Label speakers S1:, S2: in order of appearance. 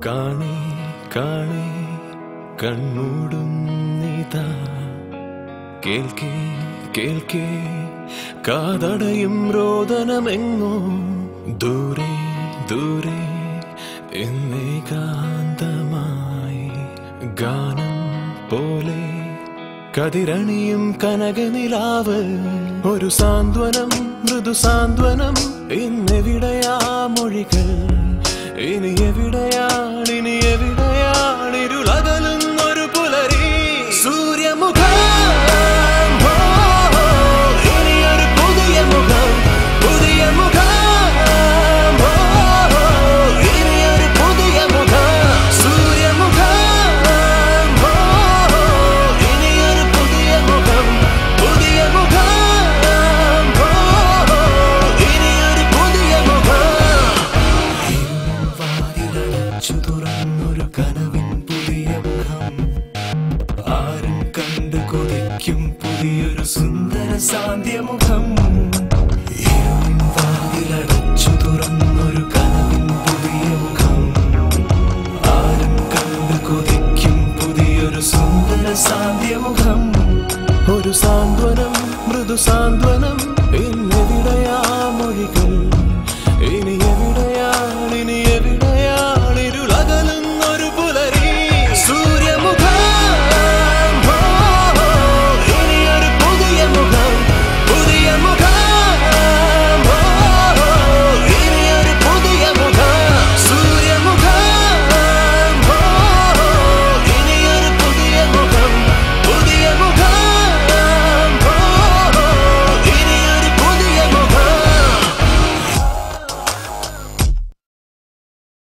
S1: കാണേ കാണേ കൺമൂടും നീതാ കേൾക്കേ കേൾക്കേ കാതടയും രോദനമെങ്ങോ ദൂരെ ദൂരെ എന്നേകാന്തമായി ഗാനം പോലെ കതിരണിയും കനകനിലാവ് ഒരു സാന്ത്വനം മൃദു സാന്ത്വനം ഇന്നെവിടെയാ മൊഴികൾ ഇനി എവിടെയാണ് ഇനി എവിടെയാണ് ഇരുളകലുന്നൊരു പുലരി സൂര്യമുഖം ഓ, ഇനിയൊരു പുതിയ മുഖം പുതിയ മുഖം ഓ, ഇനിയൊരു പുതിയ മുഖം സൂര്യമുഖം ഓ, ഇനിയൊരു പുതിയ മുഖം പുതിയ മുഖം ഓ, ഇനിയൊരു പുതിയ മുഖം വാതിലടച്ചു തുറന്നൊരു കനവിൻ പുതിയ മുഖം ആരും കണ്ടു കൊതിക്കും പുതിയൊരു സുന്ദര സാന്ധ്യമുഖം